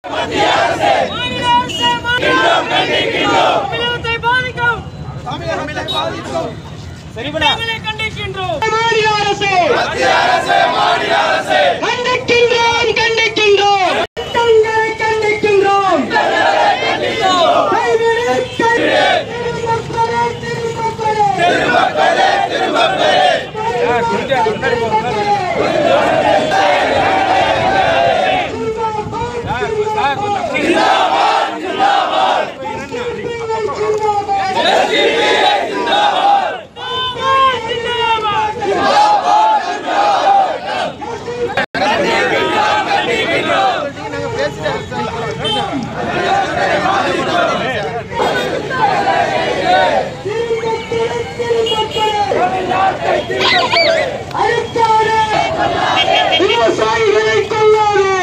மாநில அரசு, மாநில தமிழகத்தை பாதிக்கும் திட்டங்களை கண்டிக்கின்றோம் மாநில அரசு கண்டிக்கின்றோம் கண்டிக்கின்றோம் சட்டங்களை கண்டிக்கின்றோம் கைவிடு, கைவிடு. திரும்பப்பெறு, திரும்பப்பெறு. அழுத்தாதே. விவசாயிகளை கொல்லாதே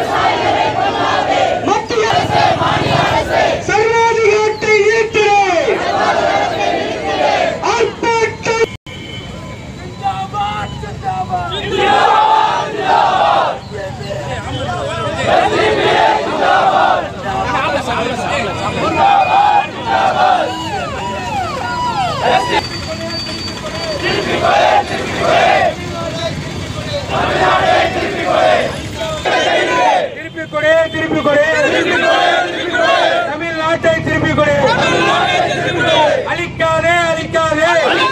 மத்திய சர்வாதிகாரத்தை நீக்கிடு ஆர்ப்பாட்டம் திருப்பி கொடு திருப்பி கொடு தமிழ்நாட்டை திருப்பி கொடு அழிக்காதே அழிக்காதே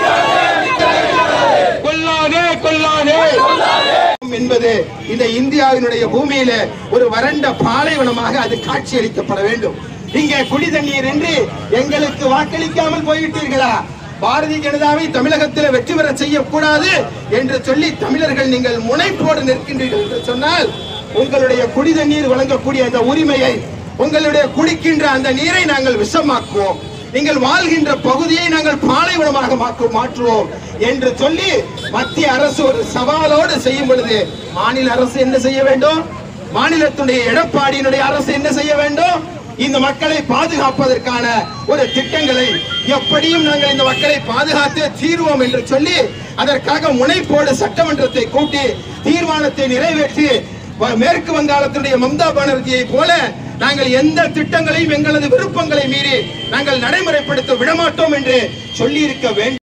கொல்லாதே கொல்லாதே என்பது இந்த இந்தியாவினுடைய பூமியில ஒரு வறண்ட பாலைவனமாக அது காட்சியளிக்கப்பட வேண்டும் இங்கே குடி தண்ணீர் என்று எங்களுக்கு வாக்களிக்காமல் போய்விட்டீர்களா பாரதிய ஜனதாவை தமிழகத்தில் வெற்றி பெற செய்யக்கூடாது என்று சொல்லி தமிழர்கள் நீங்கள் முனைப்போடு நிற்கின்றீர்கள் என்று சொன்னால் உங்களுடைய குடி தண்ணீர் வழங்கக்கூடிய அந்த உரிமையை உங்களுடைய குடிக்கின்ற அந்த நீரை நாங்கள் விஷமாக்குவோம் நீங்கள் வாழ்கின்ற பகுதியை நாங்கள் பாலைவனமாக மாற்று- மாற்றுவோம் என்று சொல்லி மத்திய அரசு ஒரு சவாலோடு செய்யும் பொழுது மாநில அரசு என்ன செய்ய வேண்டும் மாநிலத்துடைய எடப்பாடியினுடைய அரசு என்ன செய்ய வேண்டும் இந்த மக்களை பாதுகாப்பதற்கான ஒரு திட்டங்களை எப்படியும் நாங்கள் இந்த மக்களை பாதுகாத்து தீர்வோம் என்று சொல்லி அதற்காக முனைப்போடு சட்டமன்றத்தை கூட்டி தீர்மானத்தை நிறைவேற்றி வ- மேற்கு வங்காளத்தினுடைய மம்தா பானர்ஜியை போல நாங்கள் எந்த திட்டங்களையும் எங்களது விருப்பங்களை மீறி நாங்கள் நடைமுறைப்படுத்த விடமாட்டோம் என்று சொல்லியிருக்க வேண்டும்